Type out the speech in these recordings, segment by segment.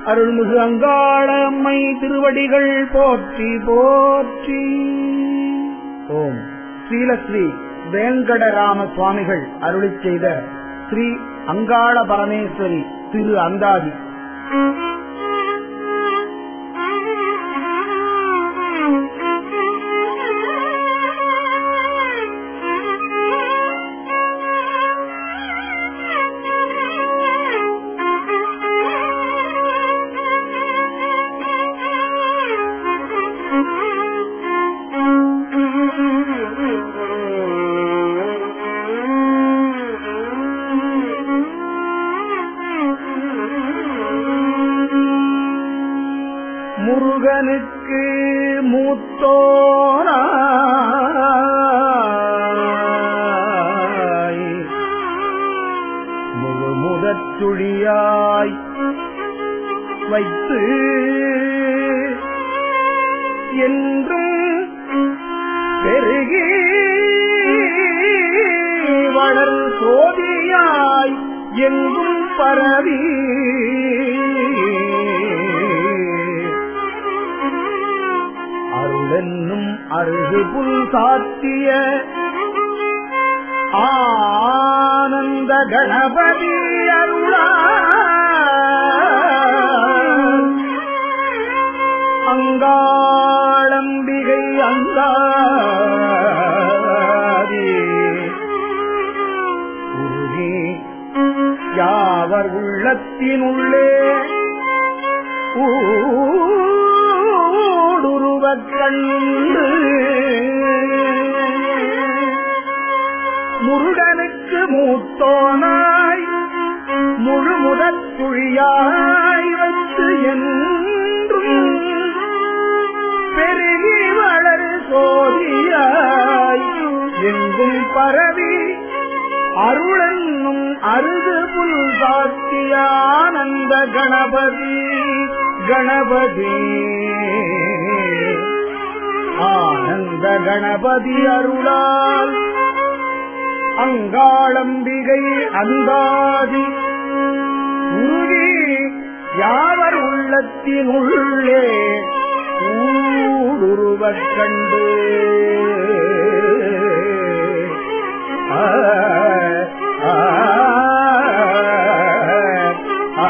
அருள்மிகு அங்காளம்மை திருவடிகள் போற்றி போற்றி ஓம் ஸ்ரீலஸ்ரீ வேங்கடராம சுவாமிகள் அருளி செய்த ஸ்ரீ அங்காள பரமேஸ்வரி திரு அந்தாதி முருகனுக்கு மூத்தோனாய் முழு முதச்சுழியாய் வைத்து என்றும் பெருகி வளர் சோதியாய் எங்கும் பரவி அருளென்னும் அருகு புல் சாத்திய ஆனந்த கணபதி அருளா அங்காளம்பிகை அங்காதி உருகி யாவர் உள்ளத்தினுள்ளே ஊடுருவக் கண்டு முருகனுக்கு மூத்தோனாய் முழு முதற்குழியாய் வைத்து என்றும் பெருகி வளரு சோதியாய் எங்கும் பரவி அருளென்னும் அருகு புல் சாத்தியானந்த கணபதி கணபதி ஆனந்த கணபதி அருளால் அங்காளம்பிகை அந்தாதி உருகி யாவர் உள்ளத்தினுள்ளே ஊடுருவக் கண்டு ஆ ஆ ஆ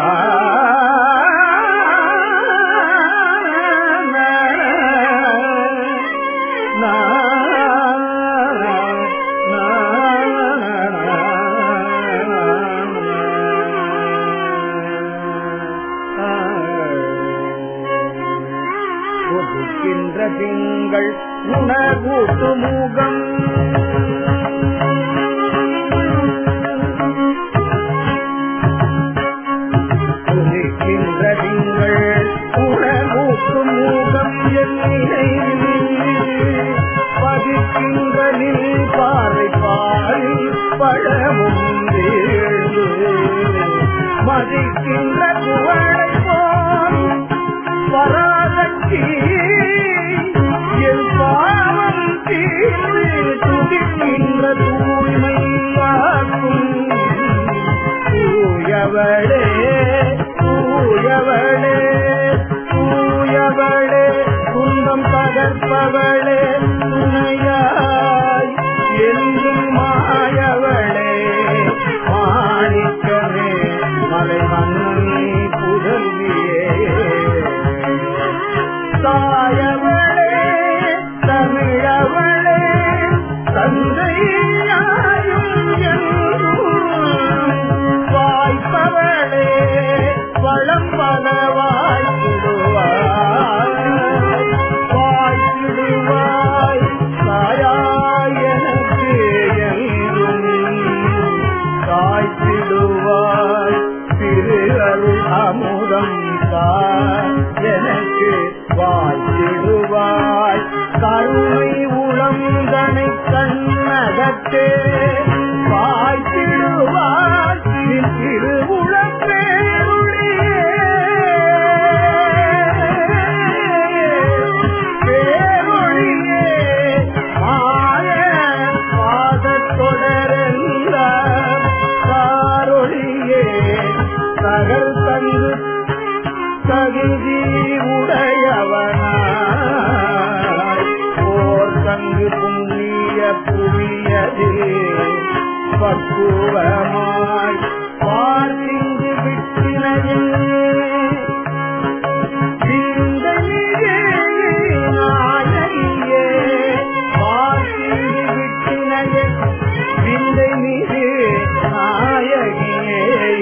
ஒதுக்கின்ற திங்கள் உணர்வூட்டு முகம் ஒதுக்கின்ற திங்கள் உணர்வூட்டு முகம் என் நினைவில் பதிக்கின்ற நில் பாறை பாரி பழமும் வீழ்ந்து மதிக்கின்ற குவளை போல் பராசக்தி என் பாவம் தீர்ந்து துதிக்கின்ற தூய்மையாக்கும் தூயவளே தூயவளே தூயவளே துன்பம் பகர்ப்பவளே துணையாய் என்றும் மாயவளே மாணிக்கமே மலை மன்னி புதல்வியே தாயவளே தமிழவளே தந்தையாயும் என்றும் வாய்ப்பவளே வளம் பல வாய்ப்பிடுவாய் வாய்ப்பிடுவாய் தாயாய் எனக்கு என்றும் காய்த்திடுவாய் திரு அருள் அமுதம் தாய் எனக்கு வாய்த்திடுவாய் கருணை உளந்தனை கண்ணகத்தே வாய்த்திடுவாய் நின் திருவுளப்பேருளியே பேரொழியே மாய பாதத்தொடரெல்லாம் காரொழியே சகல் தங்கு விந்தையே நாயகியே வாசிந்து விட்டினையே விந்தை மிகு நாயகியே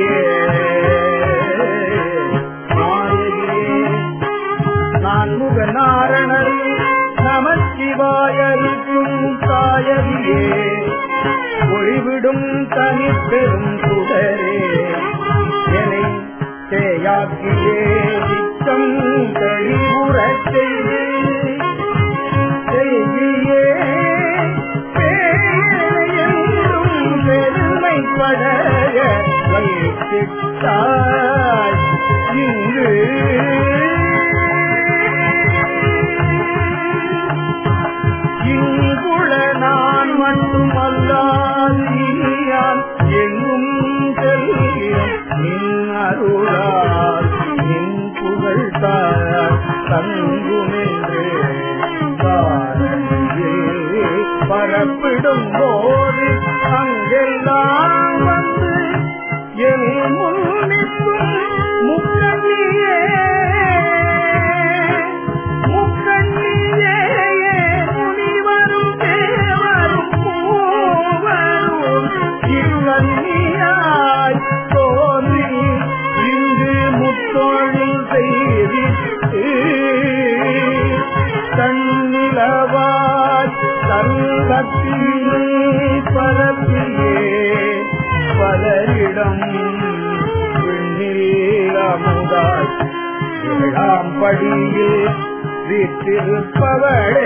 நாயகியே நான் முக நாரணரும் நமச்சிவாயருக்கும் தாயகியே ஒளிவிடும் தனிப்பெரும் சுடரே என்னை தேயாக்கியே சித்தம் தெளிவுறச் செய்து செய்தியே பேரையென்றும் பெருமைப்பட வைத்திட்டாய் இங்கு இங்குள நான் மட்டும் அல்லாதியான் எங்கும் செல்கிறேன் நின் அருளால் நின் புகழ் தார் தங்குமென்று பாரங்கே பரப்பிடும் போது அங்கெல்லாம் வந்து என் முன்னிற்கும் முக்கண்ணியே முக்கண்ணியே முனிவரும் தேவரும் மூவரும் இவ்வன்னியாய் தோன்றி இங்கு முத்தொழில் செய்திட்டு தன்னிலவாய் தன்கத்தினை பரப்பியே பலரிடம் விண்ணில் அமுதாய் ஏழாம் படியில் வீற்றிருப்பவளே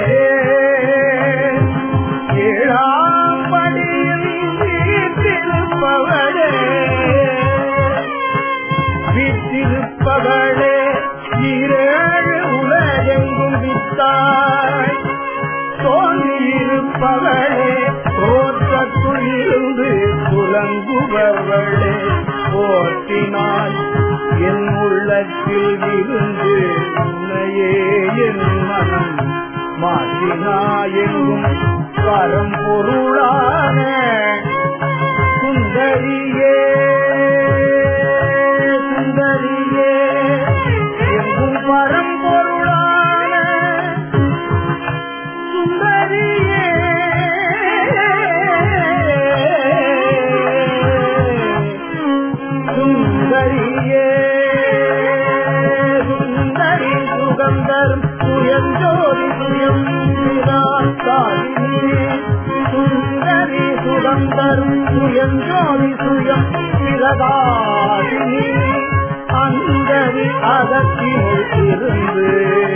ஏழாம் படியில் வீற்றிருப்பவளே வீற்றிருப்பவளே இரேழு உலகெங்கும் வித்தாய் தோன்றியிருப்பவளே தோற்றத்துள் இருந்து புலங்குபவளே போற்றினாய் என் உள்ளத்தில் இருந்து உன்னையே என் மனம் மாற்றினாயெங்கும் பரம்பொருளான சுந்தரியே சுந்தரியே எங்கும் பரம்பொருளான சுந்தரியே சுந்தரியே சுந்தரி சுகந்தரும் சுயஞ்சோதி சுயம் சிராத்தாரிணி சுந்தரி சுகந்தரும் சுயஞ்சோதி சுயம் சிரதாரிணி அந்தரி அகத்தினுள் இருந்து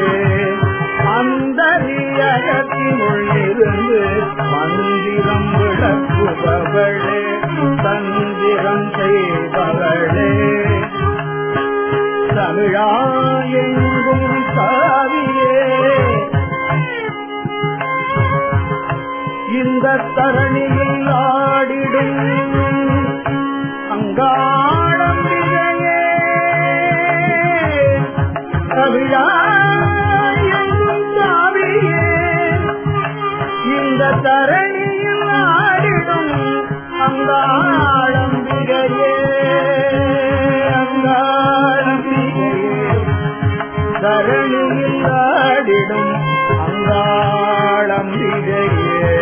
அந்தரி அகத்தினுள் இருந்து மந்திரம் விளக்குபவளே தந்திரம் செய்பவளே தமிழாயெங்கும் சாவியே இந்த தரணியில் ஆடிடும் அங்காளம்பிகையே தமிழாயெங்கும் சாவியே இந்த தரணியில் ஆடிடும் அங்காளம்பிகையே அங்காளம்பிகையே தரணியில் ஆடிடும் அங்காளம்பிகையே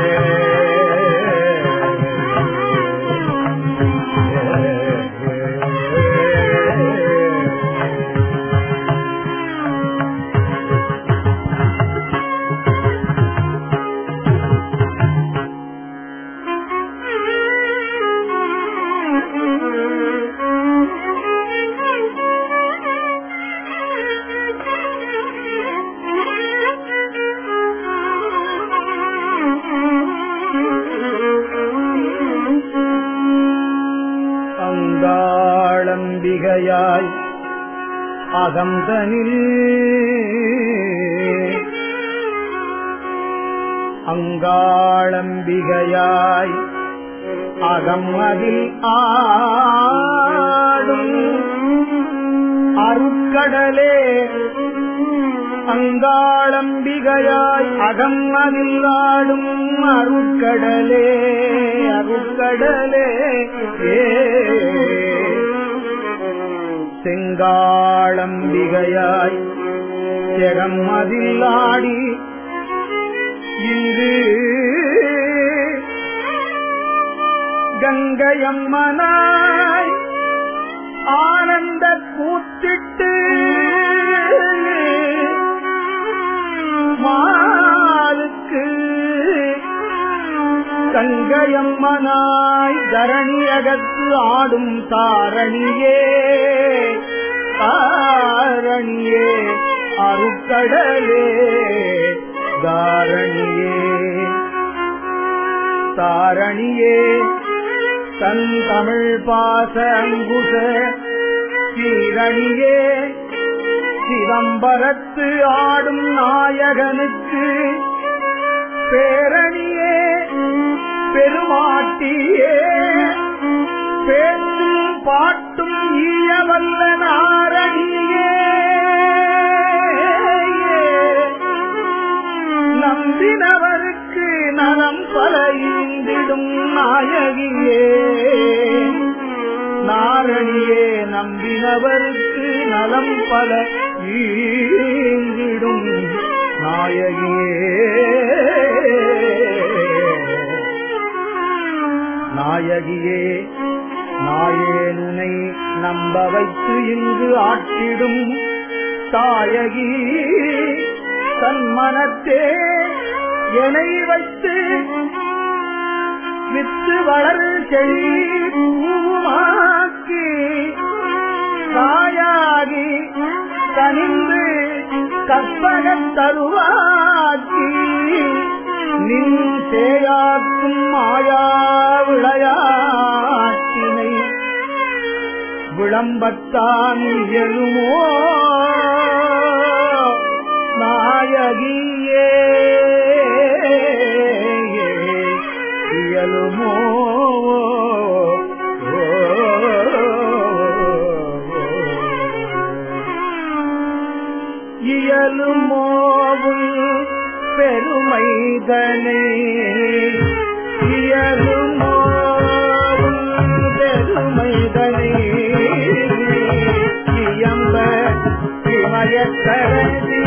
அங்காளம்பிகையாய் அகந்தனில் அங்காளம்பிகையாய் அகம் அதில் ஆடும் அருட்கடலே அங்காளம்பிகையாய் அகம் அதில் ஆடும் அருட்கடலே அருட்கடலே ஏ செங்காளம்பிகையாய் ஜெகம் அதில் ஆடி இங்கு கங்கையம்மனாய் ஆனந்த கூத்திட்டு மாலுக்கு கங்கையம்மனாய் தரணியகத்து ஆடும் தாரணியே தாரணியே அருக்கடலே தாரணியே தாரணியே தன் தமிழ் பாச அங்குச சீரணியே சிதம்பரத்து ஆடும் நாயகனுக்கு பேரணியே பெருமாட்டியே பேச்சும் பாட்டும் ஈயவல்ல நாரணியே நம்பினவருக்கு நலம் பல ஈந்திடும் நாயகியே நாரணியே நம்பினவருக்கு நலம் பல ஈந்திடும் நாயகியே நாயகியே நாயேனுனை நம்ப வைத்து இங்கு ஆட்டிடும் தாயகி தன் மனத்தே எனை வைத்து வித்து வளர் செழி பூமாக்கி தாயாகி கனிந்து கற்பகத் தருவாக்கி நின் சேயாக்கும் மாயா விளையாட்டினை விளம்பத்தான் எழுமோ நாயகியே இயலுமோ இயலுமோவும் பெருமைதனே இயலுமோவும் பெருமைதனே இயம்ப இமயக்கரதி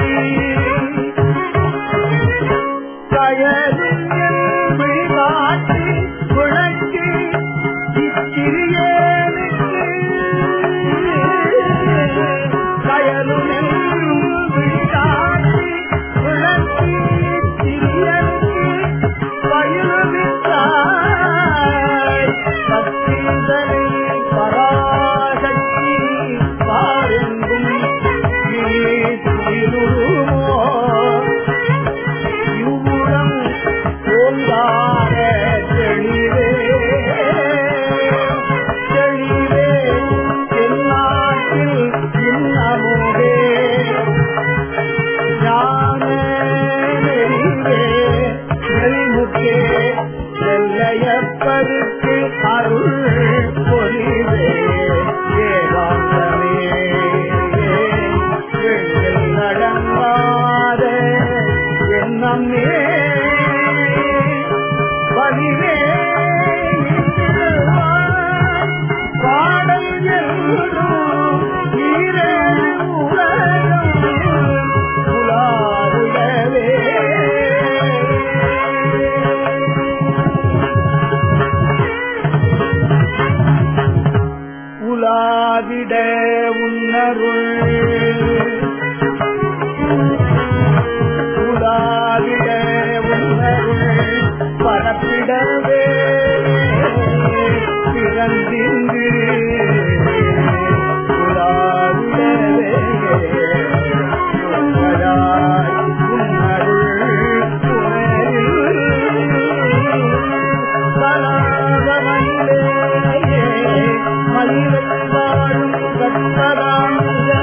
கயலும் என் விழிகாட்டி குழக்கி இச்சிறியேனுக்கு கயலும் என் விழிகாட்டி குழக்கி இச்சிறியனுக்கு பயிலுவித்தாய் சத்தீதனை பராசக்தி பாருங்கும் நீருமோ இவ்வுடம் ஓங்கார தெளிவே தெளிவே தென்னாட்டில் இன்னமுதே ஞான நெறிவே நெறிமுக்கே செல்லையப்பருக்கு அருள் பொறிவே ஏகாந்தமே எண்ணில் நடங்காத எண்ணமே வலிவே பாடல் என்றும் ஈரே உலகம் உலாவுலவே உலாவிட உன்னருள் உலாவிட உன்னருள் பரப்பிடவே பிறந்திங்கு உலாவிடவே உன்னதாய் உன்னருள் துணையில் பலாபமயிலே மயிலை வாழும் கற்பராங்க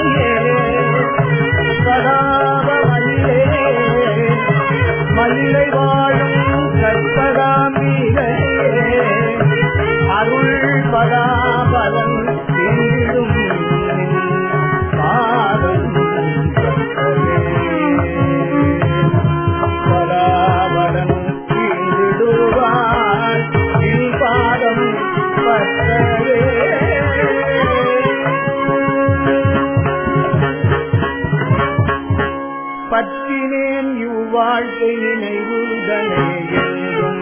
வாழ்க்கை நினைவுதனை என்றும்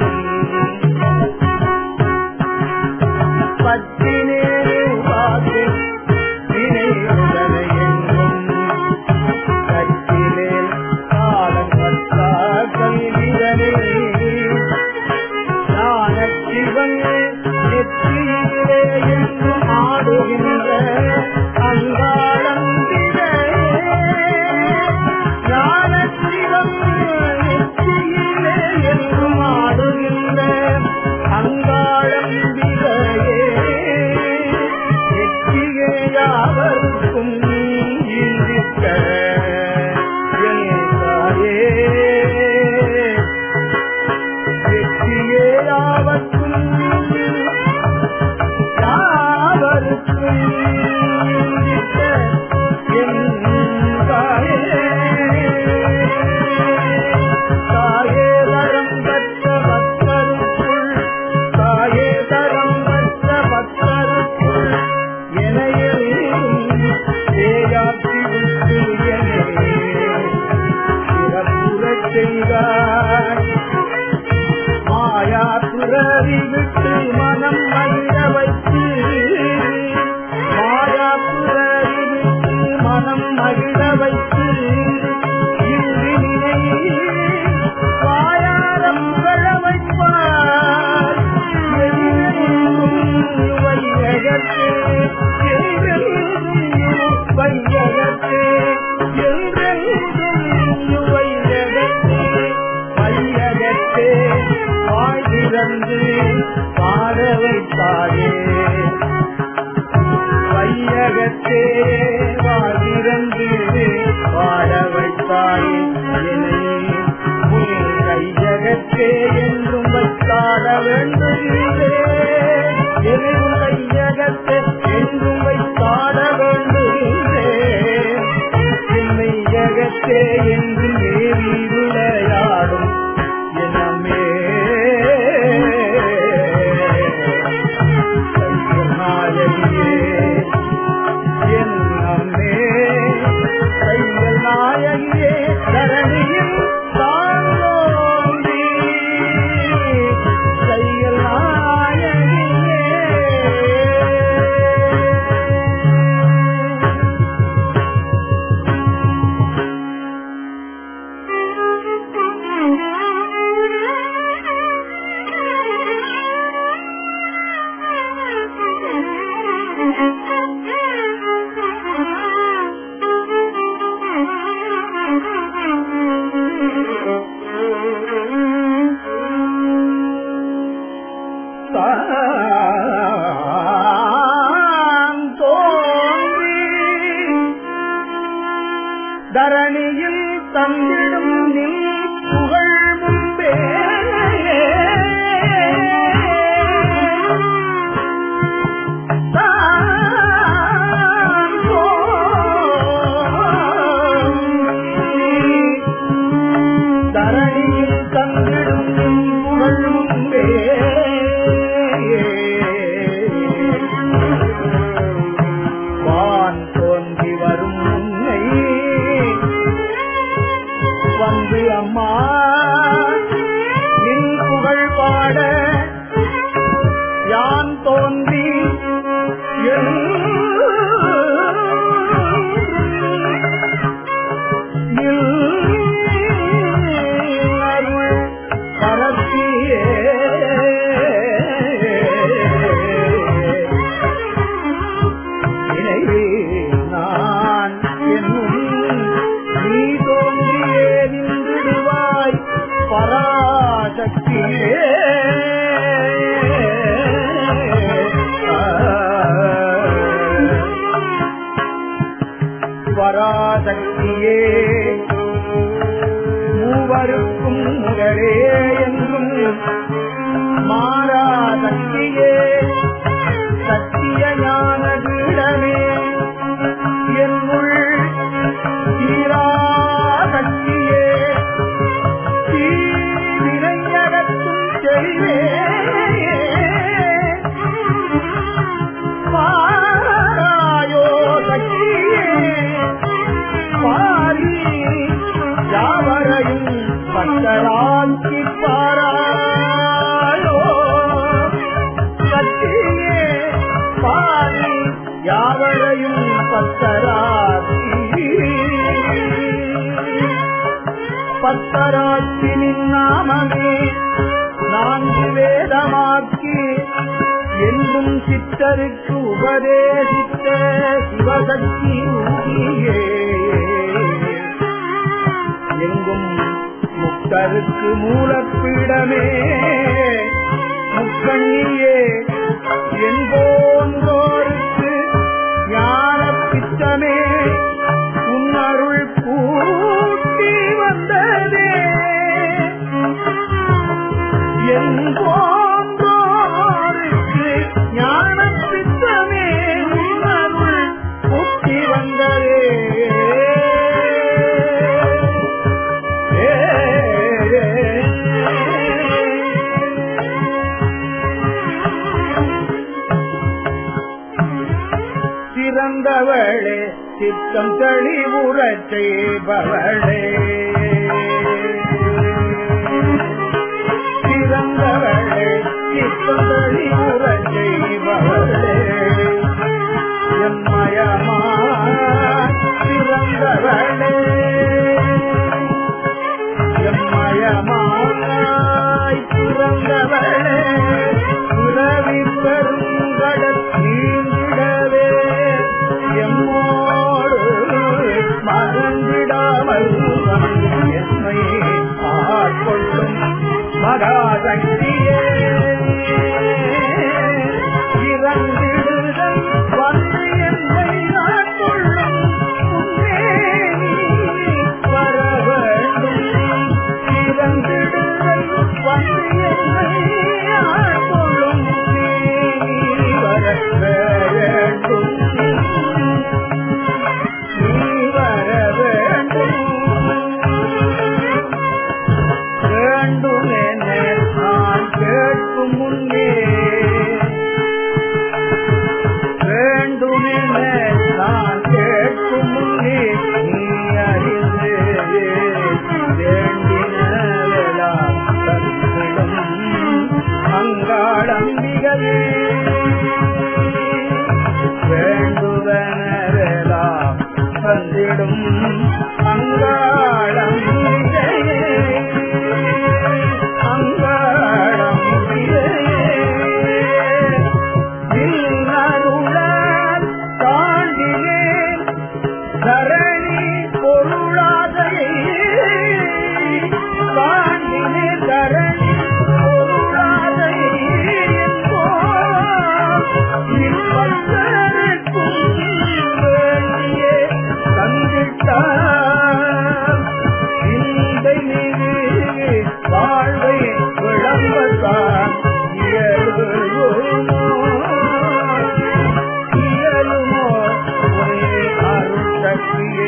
பத்தினே வாழ்க்கை நினைவுதனை என்றும் கட்டிலே காலம் பத்தா கல்விதனே ஞானச்சிவன் நெற்றியிலே என்றும் ஆடுகின்ற அங்காளம் ஞானச்சிவன் நெற்றியிலே என்றும் ஆடுகின்ற அங்காளம் நெற்றியே யாவருக்கும் ஈந்திக்க என் தாயே வெற்றியே யாவர்க்கும் யாவருக்கும் ஈந்திக்க என் தாயே தாயே வரம் பெற்ற பக்தருக்குள் தாயே தரம் பெற்ற பக்தருக்குள் எனையும் தேயாக்கி விட்டு என்னை சிறப்புறச் செய்தார் மாயா துறவி விட்டு மனம் மகிழ வைத்து மாயா துறவி விட்டு மனம் மகிழ வைத்து இன்று நினை வாயாரம் புகழ வைப்பார் எங்கெங்கும் வையகத்தே எங்கெங்கும் வையகத்தே எங்கெங்கும் வையகத்தே வையகத்தே வாழ்கிறந்து பாட வைத்தாயே வையகத்தே வாழ்கிறந்து பாட வைத்தாயே என்னை உன் கையகத்தே என்றும் வைத்தாட வேண்டுகிறேன் என்னை உன் கையகத்தே என்றும் வைத்தாட வேண்டுகிறேன் என்னை ஜகத்தே என்று ஏறி விளையாடும் என்னமே நாயகியே என்னமே கைகள் நாயகியே தரணியில் தாங்கோந்தி கைகள் நாயகியே தான் தோன்றி தரணியில் தந்திடும் நில் புகழ் முன்பே தான் தோன்றி தரணியில் தந்திடும் நின் புகழ் முன்பே வான் தோன்றி வரும் உன்னை வந்து அம்மா நின் புகழ் பாட யான் தோன்றி என் அருள் பரப்பியே நினைவே நான் என்னும் நீ தோன்றியே நின்றுடுவாய் பராசக்தியே பராசக்தியே மூவருக்கும் முதலே என்றும் மாறாசக்தியே சத்திய ஞான பீடமே என்னுள் தீராசக்தியே தீவினையகத்தும் தெளிவே பாராயோ சக்தியே பாரி யாவரையும் மூத்தராட்சி நின்னாமமே நான்கு வேதமாக்கி என்றும் சித்தருக்கு உபதேசித்த சிவசக்தி ஊகியே எங்கும் முக்தருக்கு மூலப்பீடமே முக்கண்ணியே என்போன்றோருக்கு ஞான பித்தமே உன்னருள் கூட்டி வந்ததே என்போன்றோருக்கு ஞான பித்தமே உன்னருள் கூட்டி வந்ததே சிறந்தவளே சித்தம் தெளிவுறச் செய்பவளே சிறந்தவளே சித்தம் தெளிவுறச் செய்பவளே எம்மயமா சிறந்தவளே எம்மயமாய் பிறந்தவளே பிறவி பெருங்கடல் நீங்கிடவே எம்மோடு மறந்திடாமல் என்னை ஆட்கொள்ளும் மகாசக்தியே இறந்திடுதல் வந்து என்னை ஆட்கொள்ளும் முன்னே நீ வர வேண்டும் இறந்திடுதல் வந்து என்னை ஆட்கொள்ளும் நீ வர வேண்டும் நீ வர வேண்டும் வேண்டும் என நான் கேட்கும் முன்னே வேண்டும் என நான் கேட்கும் முன்னே நீ அறிந்து வேண்டினவெல்லாம் தந்திடும் அங்காளம்பிகவே வேண்டுவனவெல்லாம் தந்திடும் அங்காளம்பிகையே அங்காளம்பிகையே தாண்டினேன் தரணி பொருளாதையே தாண்டினே தரணி பொருளாதையே என்போ இப்பக்தருக்கும் வேண்டியே தந்திட்டார் இந்த மீது வாழ்வை விளம்பத்தான் இயலுமோ இயலுமோ ஒரே அருள் சக்தியே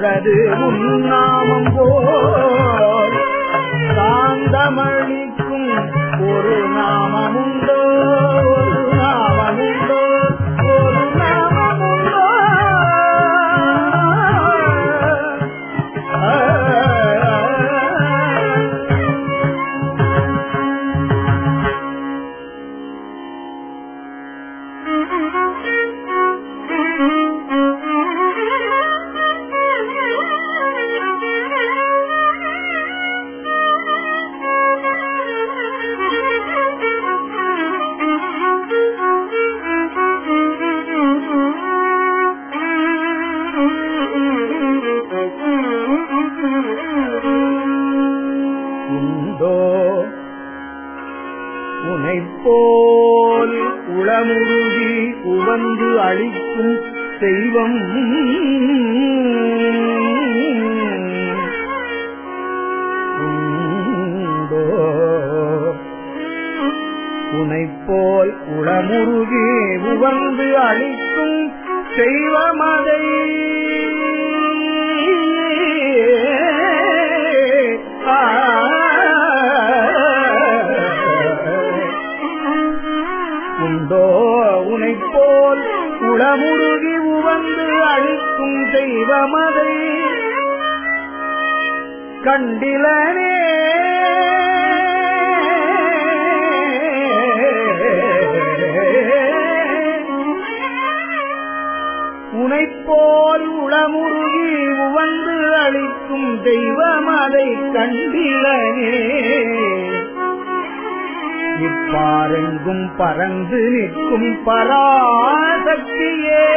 உள்ளது உன்னாமம் போல் சாந்தமளிக்கும் ஒரு நாமமுண்டோ ஒரு நாமமுண்டோ ஒரு நாமமுண்டோ உண்டோ உனைப்போல் உளமுருகி உவந்து அளிக்கும் தெய்வம் உண்டோ உனைப்போல் உளமுருகி உவந்து அளிக்கும் தெய்வமதை உண்டோ உனைப் போல் உளமுருகி உவந்து அழிக்கும் தெய்வமதை கண்டிலனே உனைப்போல் உளமுருகி உவந்து அளிக்கும் தெய்வமதை கண்டிலனே இப்பாரெங்கும் பறந்து நிற்கும் பராசக்தியே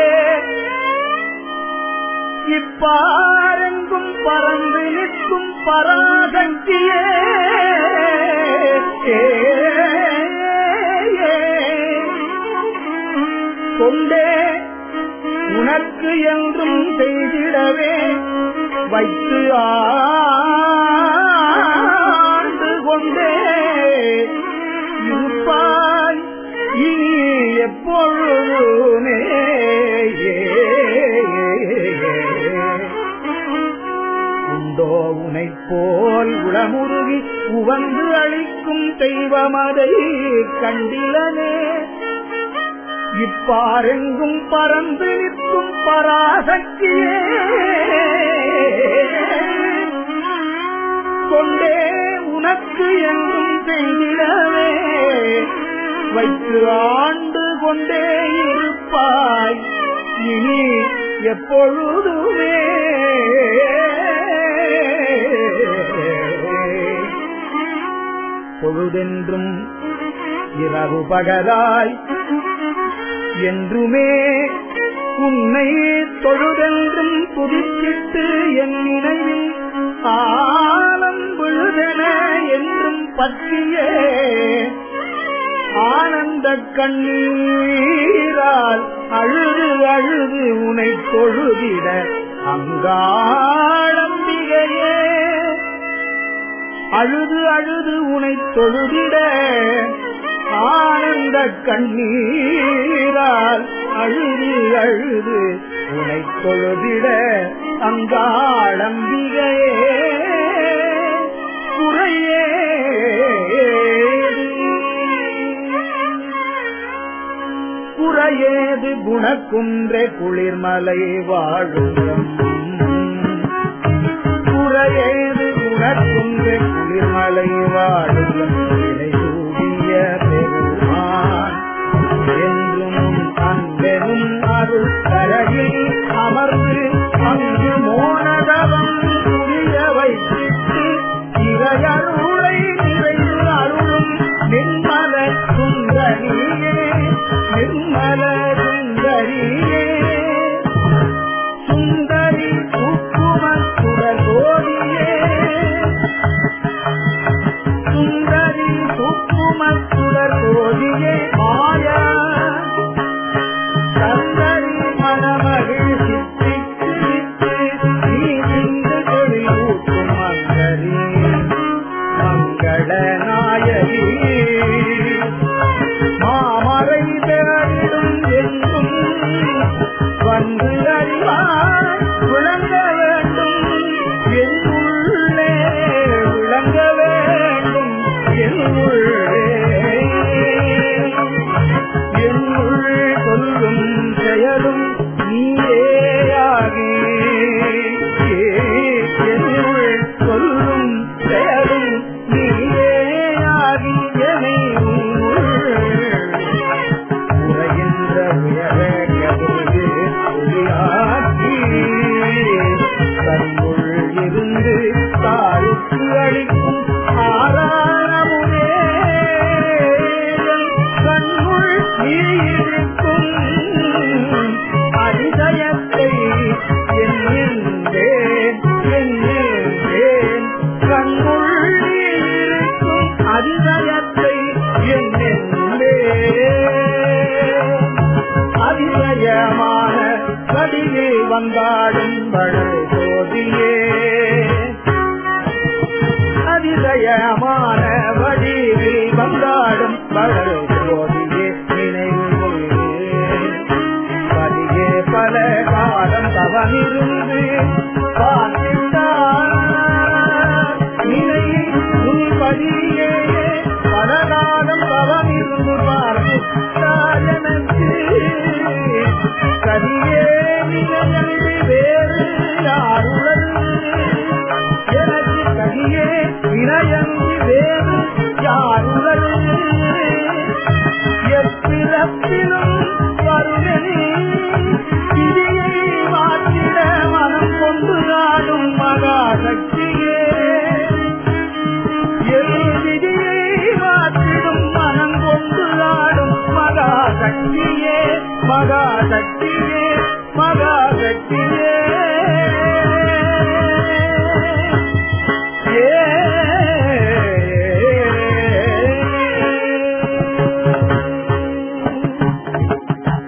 இப்பாரெங்கும் பறந்து நிற்கும் பராசக்தியே ஏ, ஏ, கொண்டே உனக்கு என்றும் செய்திடவே வைத்து ஆண்டு கொண்டே இருப்பாய் இனி எப்பொழுதுமே உண்டோ உனைப் போல் உளமுருகி உவந்து அளிக்கும் தெய்வமதை கண்டிலனே இப்பாரெங்கும் பறந்து நிற்கும் பராசக்தியே கொண்டே உனக்கு என்றும் செய்திடவே வைத்து ஆண்டு கொண்டே இருப்பாய் இனி எப்பொழுதுமே பொழுதென்றும் இரவு பகலாய் என்றுமே உன்னை தொழுதென்றும் புதுப்பித்து என் நினைவில் ஆலம் விழுதென என்றும் பற்றிய ஆனந்த கண்ணீரால் அழுது அழுது உனை தொழுதிட அங்காளம்பிகையே அழுது அழுது உனை தொழுதிட ஆனந்த கண்ணீரால் அழுது அழுது உனை தொழுதிட அங்காளம்பிகையே குறையே குறையேது குணக்குன்றே குளிர்மலை வாழும் குறையேது குணக்குன்றே குளிர்மலை வாழும் இலை சூடிய பெருமான் என்றும் அன்பெனும் அருள் கரையில் அமர்ந்து அங்கு மோனதவம் புரிய வைத்திட்டு இறையருளை நிறைந்து அருளும் நிர்மல சுந்தரியே நிர்மல சுந்தரியே சுந்தரி உப்புமத்துடல் கோடியே சுந்தரி உப்புமத்துடல் கோடியே மாயா சந்தரி மணமகிழ் சித்தி வடிவில் வந்தாடும் வளர் சோதியே அதிசயமான வடிவில் வந்தாடும் வளர் சோதியே நினைவு பதியே பல காலம் தவமிருந்து பார்த்திட்டார் நினை உன் பதியே பல காலம் தவமிருந்து பார்த்திட்டார் எனக்கு கதியே நினைந்து வேறு யாருடன் எனக்கு கதியே வினயந்தி வேறு யாருடன் எப்பிறப்பிலும் வருவனே விதியை மாற்றிட மனம் கொண்டு நாடும் மகாசக்தியே எல் விதியை மாற்றிடும் மனம் கொண்டு நாடும் மகாசக்தியே மகாசக்தியே மகாசக்தியே ஏ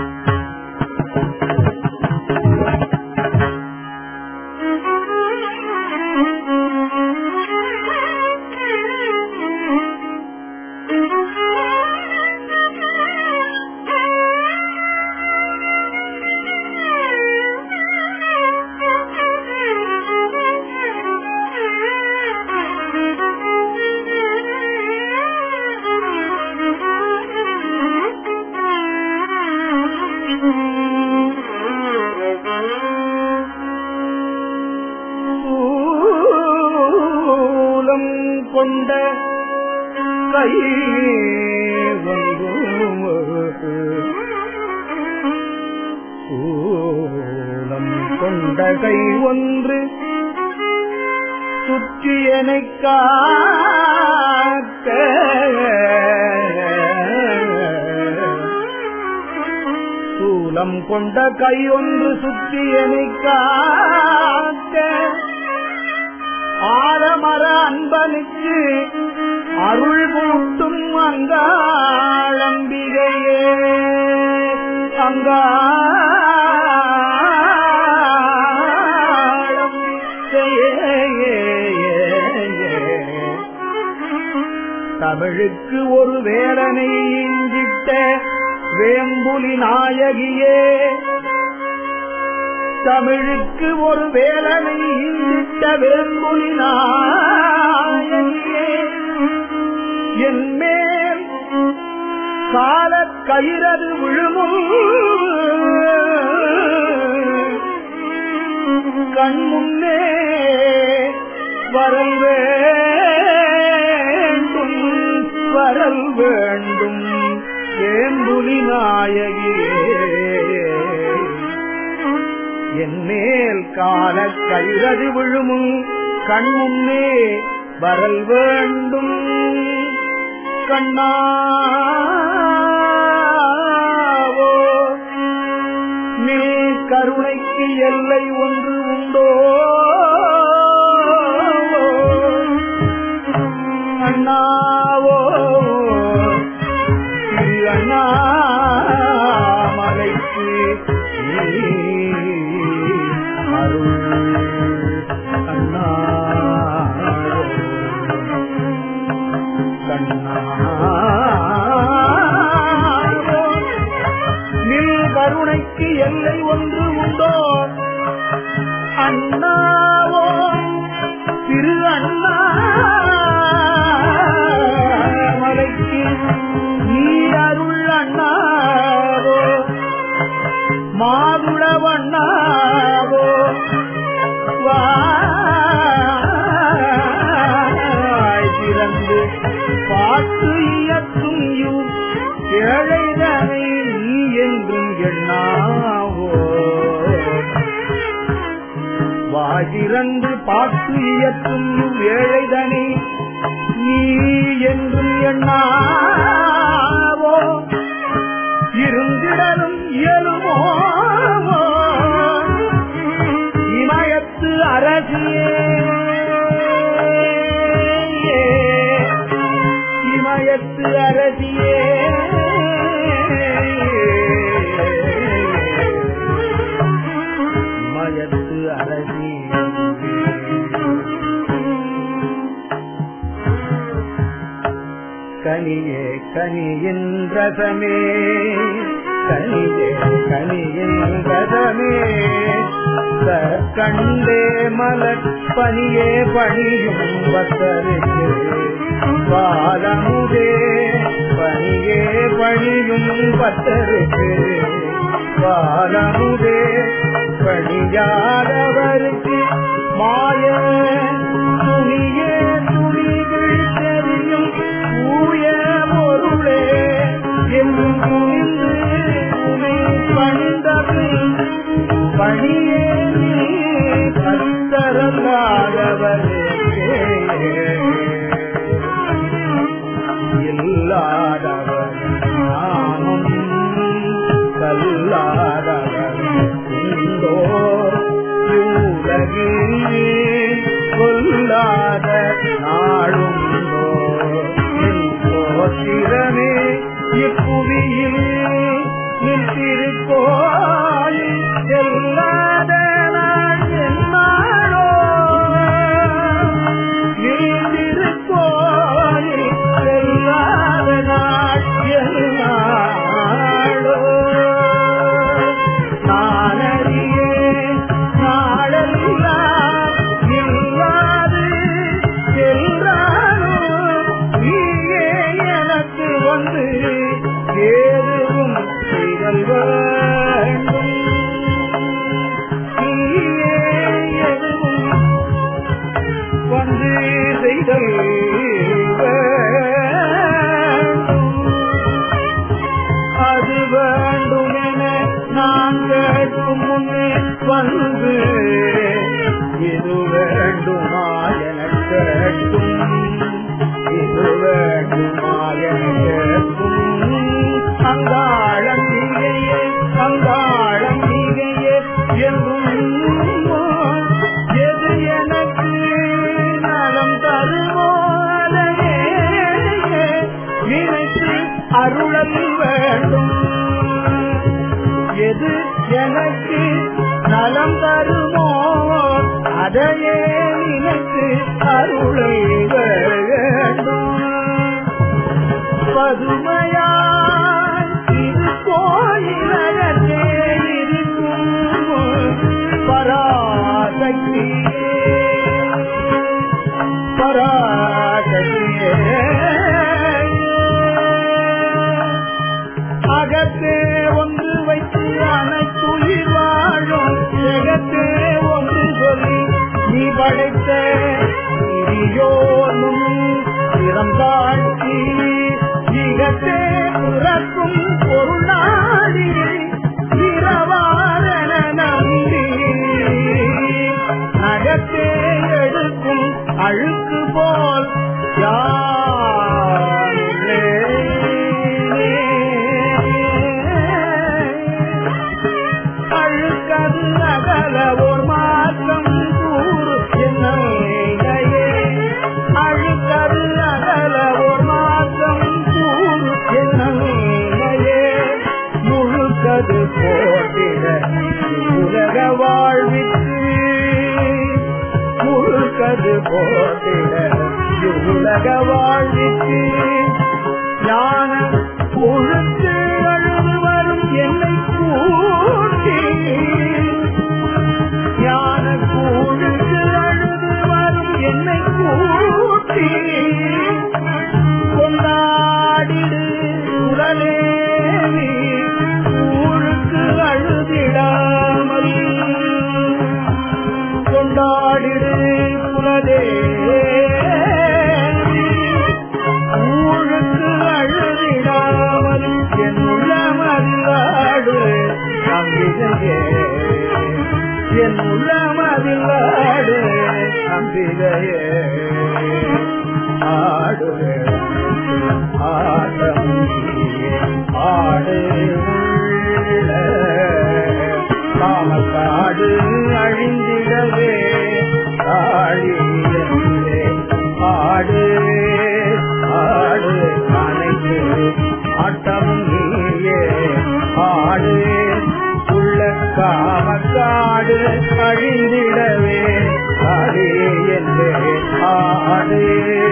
சூலம் கொண்ட கை சூலம் கொண்ட கை ஒன்று சுற்றியனை காக்க சூலம் கொண்ட கை ஒன்று சுற்றியனை காக்க ஆலமர அன்பனுக்கு அருள் கூட்டும் அங்காளம்பிகையே அங்காளம்பிகையே தமிழுக்கு ஒரு வேலனை இஞ்சிட்ட வேம்புலி நாயகியே தமிழுக்கு ஒரு வேலனை இந்திட்ட வேம்புலி நாயகியே என் மேல் கால கயிறது விழுமும் கண் முன்னே வரல் வேண்டும் வரல் வேண்டும் ஏம்புலி நாயகியே என் மேல் கால கயிறது விழுமும் கண் முன்னே வரல் வேண்டும் கண்ணாவோ நில் கருணைக்கு எல்லை ஒன்று உண்டோ அண்ணாவோ திரு அண்ணாமலைக்கு நீ அருள் அண்ணாவோ கண்ணாவோ நில் கருணைக்கு எல்லை ஒன்று உண்டோ அண்ணாவோ திரு அண்ணா மலைக்கு நீ அருள் அண்ணாவோ மாதுளவண்ணாவோ வாய் திறந்து பாட்டு இயக்கும் யூ ஏழைதனை நீ என்றும் எண்ணாவோ வாயிரந்து பாட்டு இயக்கும் ஏழைதனே நீ என்றும் எண்ணாவோ இருந்திடலும் இயலுமோ இமயத்து அரசியே இமயத்து அரசியே பாரதி கனியே கனியின் ரசமே கனியே கனியின் ரசமே கண்டே மலர் பனியே பணியும் பத்தருக்கு பாலமுதே பனியே பணியும் பத்தருக்கு பாலமுதே பணியாதவருக்கு மாய துணியே துணிகள் தெரியும் தூய பொருளே என்றும் துணிந்து உனை பணிந்தது பணியே நீ கத்தரல்லாதவரே இல்லாதவர் நாமும் கல்லாதவர் உண்டோ உலகிலே கொல்லாத நாளுண்டோ சோத்திரமே இப்புவியில் நிற்கிருக்கோயில் செல்லாத நாள் என்னாளோ நீந்திருக்கோயில் செல்லாத நாள் என்னாளோ நானறியே நாளெல்லாம் இல்லாது சென்றாலும் நீயே எனக்கு வந்து ஏதுவும் செய்தல் வேண்டும் நீயே எதுவும் வந்து செய்தல் வேண்டும் அது வேண்டும் என நான் கேட்கும் முன்னே வந்து இது வேண்டுமா என கேட்கும் இது வேண்டுமா என கேட்கும் அங்காளம் நீகையே அங்காளம் நீகையே என்றும் எது எனக்கு நலம் தருமோ அதையே நினைத்து அருளல் வேண்டும் எது எனக்கு நலம் தருமோ அதையே நினைத்து அருளல் வேண்டும் பதுமையாய் திருக்கோயிலகத்தே இருக்கும் பராசக்தியே பராசக்தியே அகத்தே ஒன்று வைத்து அனைத்துயிர் வாழும் ஜெகத்தே ஒன்று சொல்லி நீ படைத்த சிறியோனும் திறந்தாட்சி இகத்தே பிறக்கும் பொருளாடி இரவாரண நம்பி அகத்தே எடுக்கும் அழுக்கு போல் அழுக்கது அகல ஓர் மாற்றம் கூறு என்னையே அழுக்கது அகல ஓர் மாற்றம் கூறு என்னையே முழுக்கது போட்டிட உலக வாழ்விற்கு முழுக்கது போட்டிட உலக வாழ்விற்கு ஞான பொழுது அழுது வரும் என்னை கூட்டி ஞான கூழுக்கு அழுது வரும் என்னை கூட்டி கொண்டாடிடு உடலேவி ஊருக்கு அழுதிடாமல் கொண்டாடிடு குலதேவி ஊழுக்கு அழுதிடாமல் என்னுள்ள மதிலாடு அம்பிகையே என்னுள்ள மதிலாடு அம்பிகையே ஆடுவே ஆட்டம் ஆடு உள்ள காமக்காடு அழிந்திடவே ஆழி என்றே ஆடு ஆடு அனைத்து ஆட்டம் நீயே ஆடு உள்ள காமக்காடு நாடு அழிந்திடவே ஆடு என்றே ஆடு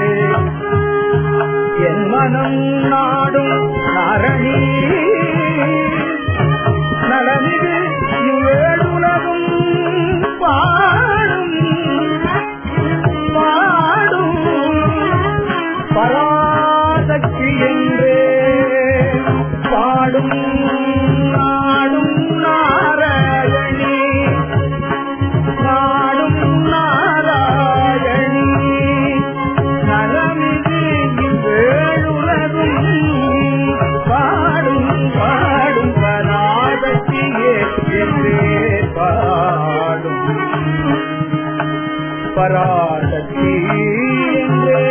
என் மனம் நாடும் நரணி நலமிகு இவ்வேழுலகும் பாடும் பாடும் பராசக்தி என்றே பாடும் நாடும் நாராயணி நாடும் நாராயணி நலமிகு இவ்வேழுலகும் பாடும் பாடும் பராசக்தியே என்றே பாடும் பராசக்தி என்றே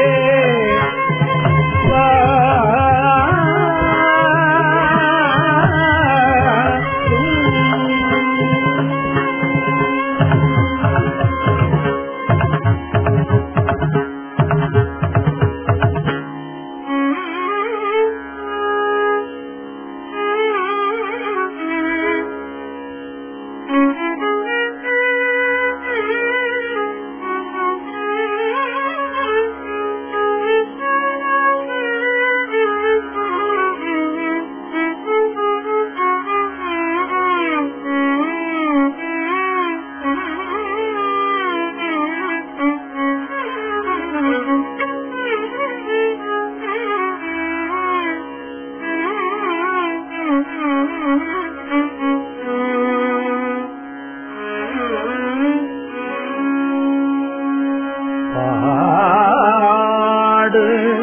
பாடு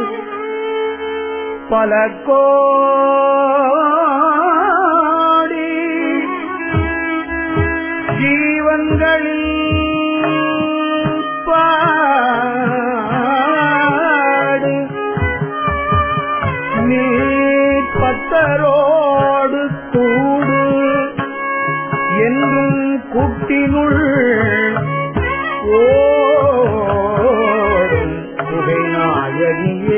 பல கோடி ஜீவன்களில் பாடு நீ பத்தரோடு கூடு என்றும் கூட்டினுள் ஓடும் புகை நாயகியே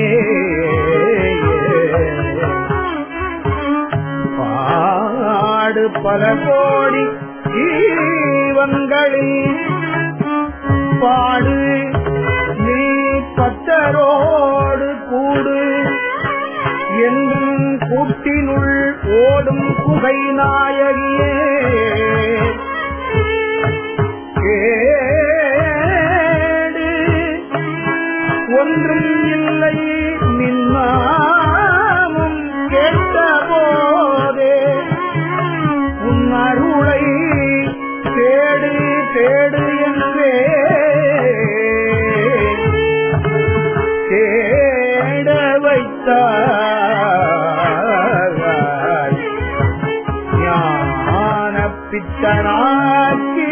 பாடு பல கோடி ஜீவங்களில் பாடு நீ பத்தரோடு கூடு என்றும் கூட்டினுள் ஓடும் புகை நாயகியே கேடு ஒன்றும் இல்லை நின்னாமும் கேட்ட போதே உன் அருளை தேடு தேடு என்றே தேட வைத்தாய் ஞான பித்தனாக்கி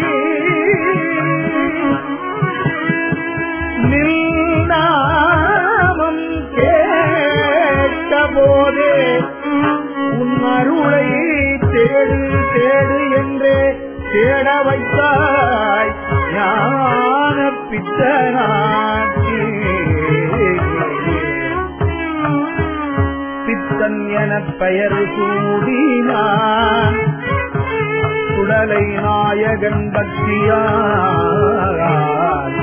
நில்நாமம் கேட்ட போதே உன் அருளை தேடு தேடு என்றே தேட வைத்தாய் ஞான பித்தனாக்கி பித்தன் என பெயர் சூடினான் சுடலை நாயகன் பக்தியால்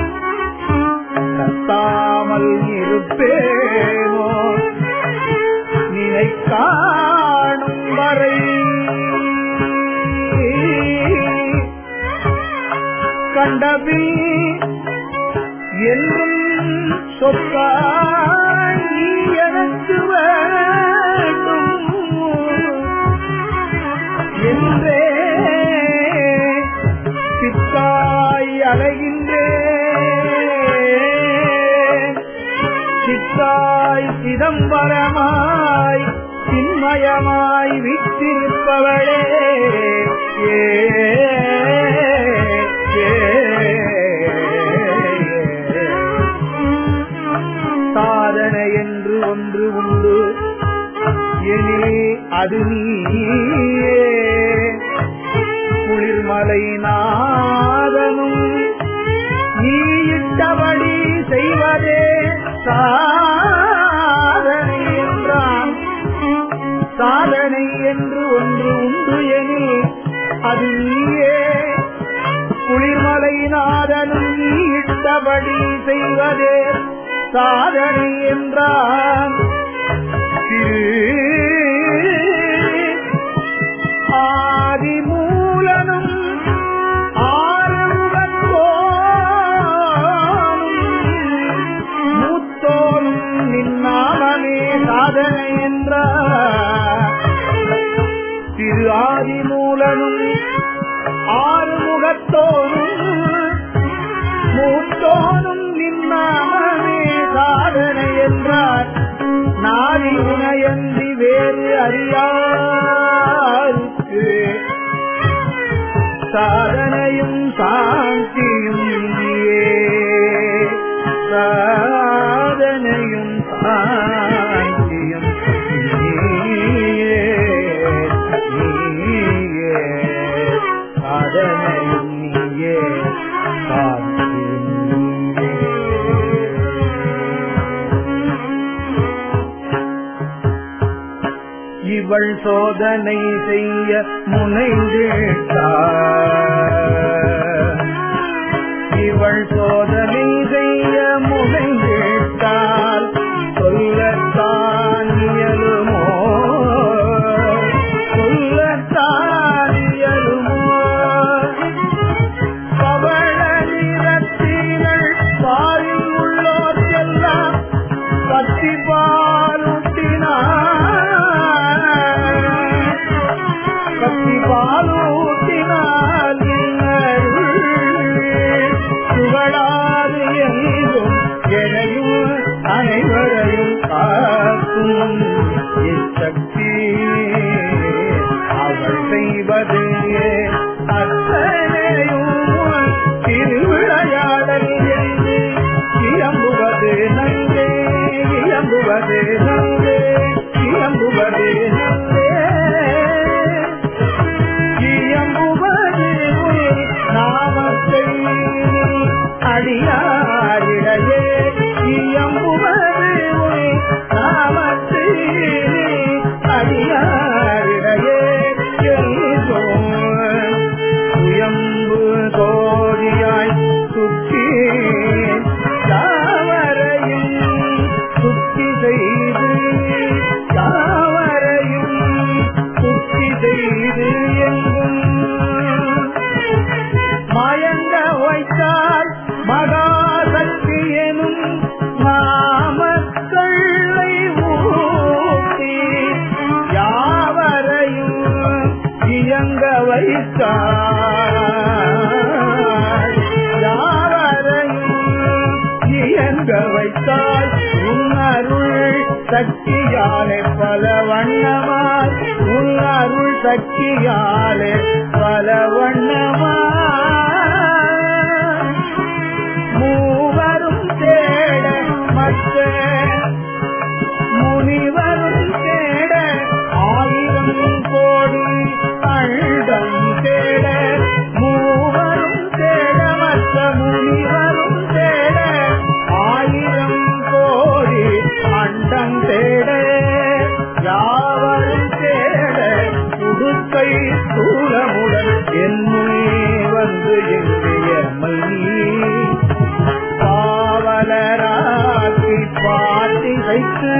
கத்தாமல் இருப்பேனோ நினை காணும் வரை கண்டபில் என்றும் சொத்தாய் நீ எனக்கு வேண்டும் என்றே சித்தாய் அலைகின்றேன் சித்தாய் சிதம்பரமாய் சின்மயமாய் விற்றிருப்பவளே ஏ ஏ, சாதனை என்று ஒன்று உண்டு எனில் அது நீயே குளிர்மலை நாதனும் நீ இட்டபடி செய்வதே சாதனை என்றான் சாதனை என்று ஒன்று உண்டு எனில் அது நீயே ஆதிநாதனும் இட்டபடி செய்வதே சாதனை என்றான் ஆதிமூலனும் மூத்தோனும் நின்னாமமே சாதனை என்றார் திரு ஆதிமூலனும் ஆறுமுகத்தோனும் மூத்தோனும் நின்னாமமே சாதனை என்றார் நாடி உணையந்தி வேறு அறியாருக்கு சாதனையும் சாந்தியும் நீயே சாதனையும் சாந்தியும் நீயே நீயே சாதனையும் நீயே சாந்தியும் நீயே இவள் சோதனை செய்ய முனைந்திட்டார் இவள் சோதனை செய்ய முனைந்திட்டால் சொல்லத்தான் இயலுமோ சொல்லத்தான் இயலுமோ பவள நிறத்தினள் பாலில் உள்ளோர்க்கெல்லாம் கத்தி பாலூட்டினார் கத்தி பாலூட்டினால் சுகடாது எங்கும் எனையும் அனைவரையும் காக்கும் இச்சக்தி அவள் செய்வது அத்தனையும் திருவிளையாடல் என்று இயம்புவது நன்றே இயம்புவது நன்றே இயம்புவது நன்றே இயம்புவது உன் நாமத்தை அடியாரிடையே இயம்புவது உன் நாமத்தை அடியாரிடையே எல்லும் சுயம்பு கோதியாய் சுற்றி தாவரையும் சுத்தி செய்து தாவரையும் சுத்தி செய்து எங்கும் மயங்க வைத்தால் மகாசக்தி எனும் மாமக்களை ஊட்டி யாவரையும் இயங்க வைத்தார் யாவரையும் இயங்க வைத்தால் உன்னருள் சக்தியாலே பல வண்ணமாய் உன்னருள் சக்தியாலே பல வண்ணமாய் மூவரும் தேட மற்ற முனிவரும் தேட ஆயிரம் கோடி அழுதம் தேட மூவரும் தேட மற்ற முனிவரும் தேட ஆயிரம் கோடி அண்டம் தேட யாவரும் தேட உடுக்கை சூலமுடன் என்னே வந்து எங்கிய மல்லி பாவலராக்கி பாட்டி வைத்து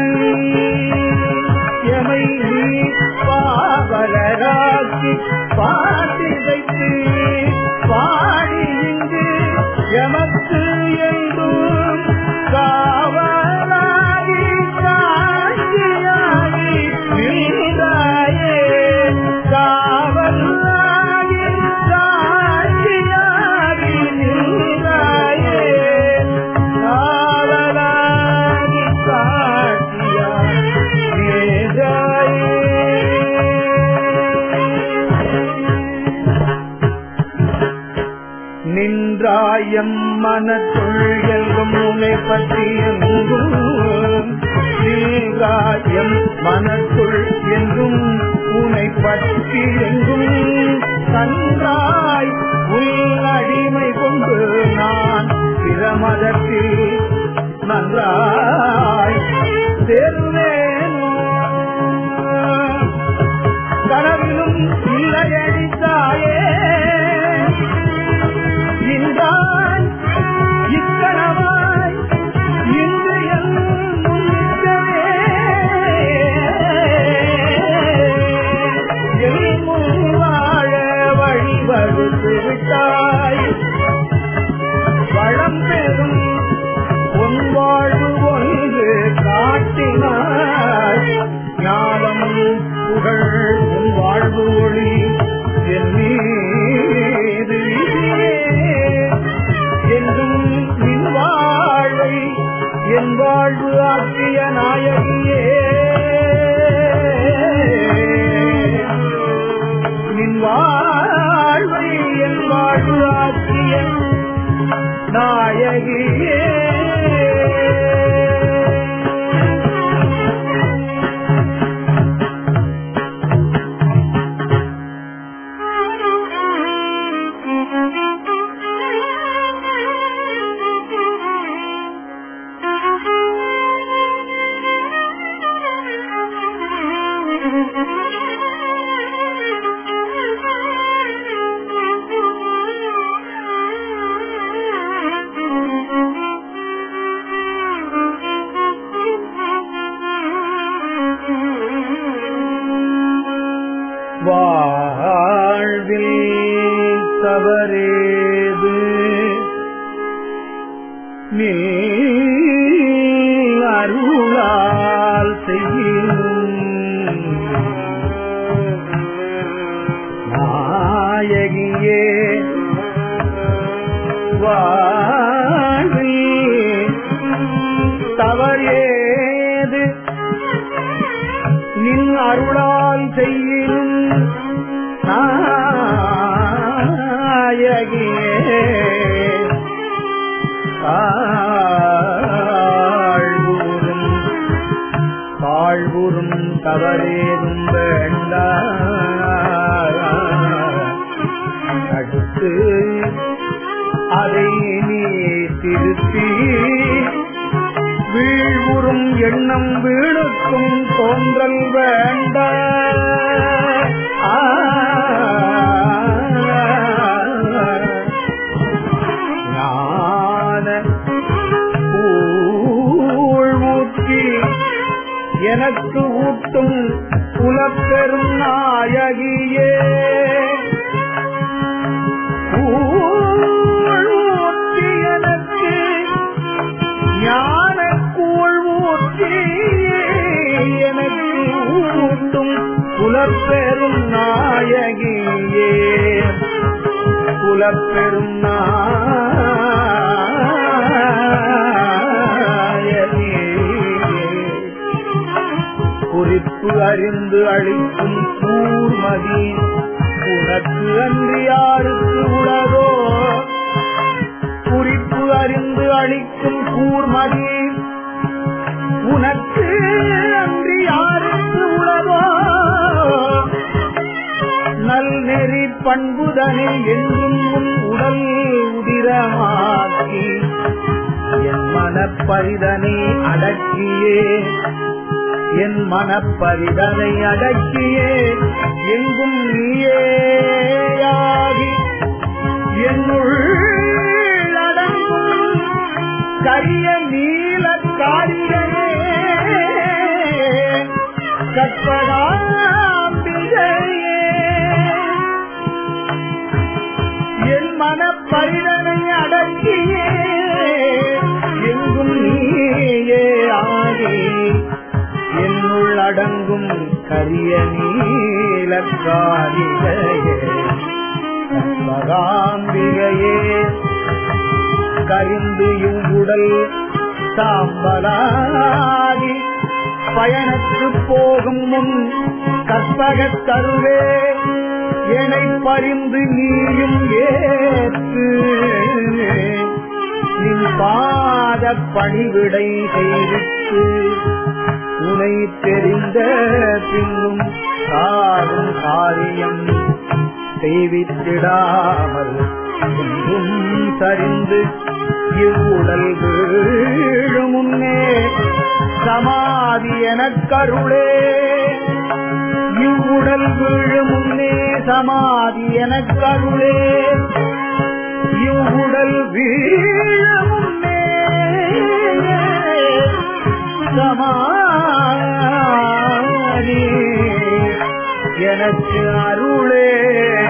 எமை நீ பாவலராக்கி பாட்டி வைத்து பாடி இங்கு எமக்கு என்றும் காவலாகி காட்சியாகி நீராயே காவலாகி காட்சியாகி நீராயே காவலாகி காட்சியாகி நீராயே நின்றாயம் மனத்துள் எங்கும் உனை பற்றி எங்கும் நீராயம் மனத்துள் எங்கும் உனை பற்றி எங்கும் தன்றாய் உள் அடிமை கொண்டு நான் பிரமதத்தில் நன்றாய் சேர்வேனோ கனவிலும் இல்லையடித்தாயே இன்றா கொடுத்து விட்டாய் வளம் பெறும் பொன் வாழ்வு ஒன்று காட்டினாய் ஞானம் புகழ் உன் வாழ்வு ஒளி என் மீது வீசியே என்றும் நின் வாழ்வை என் வாழ்வு ஆக்கிய நாயகியே நின் வாழ்வை என் வாழ்வு ஆக்கிய நாயகியே வாழ்வில் தவறேது நீ அருளால் செய்யும் நாயகியே வாழ்வில் தவறேது நின் அருளால் செய்யும் நாயகியே தாழ்வுறும் தாழ்வுறும் தவறேதும் வேண்டா அடுத்து அதை நீ திருத்தி வீழ்வுறும் எண்ணம் வீணுக்கும் தோன்றல் வேண்ட ஞான ஊழ்வூற்றி எனக்கு ஊட்டும் புலப்பெரும் நாயகியே ஊழ்வூற்றி எனக்கு ஞான கூழ் ஊற்றி எனக்கு ஊட்டும் புலப்பெரும் நாயகியே புலப்பெரும் நாயகியே குறிப்பு அறிந்து அளிக்கும் கூர்மதி உனக்கு அன்றி யாருக்கு உளதோ குறிப்பு அறிந்து அளிக்கும் கூர்மதி உனக்கு அன்றி யாருக்கு உளதோ நல் நெறி பண்புதனை என்றும் உன் உடல் உதிரமாக்கி என் மனப்பரிதனை அடக்கியே என் மனப்பரிதனை அடக்கியே எங்கும் நீயேயாகி என்னுள் அடங்கும் கரிய நீல காரியே கற்பகாம்பிகையே என் மனப்பரிதனை அடக்கியே எங்கும் நீயே ஆகி என்னுள் அடங்கும் கரிய நீலக்காரிகையே கற்பகாம்பிகையே கரிந்து இவ்வுடல் சாம்பலாகி பயணத்து போகும் முன் கற்பகத் தருவே என்னை பரிந்து நீயும் ஏற்று நின் பாத பணிவிடை செய்வித்து உனை தெரிந்த பின்னும் சாரும் காரியம் செய்வித்திடாமல் என்றும் சரிந்து இவ்வுடல் வீழும் முன்னே சமாதி எனக்கருளே இவ்வுடல் வீழும் முன்னே சமாதி எனக்கருளே இவ்வுடல் வீழும் முன்னே சமாதி எனக்கு அருளே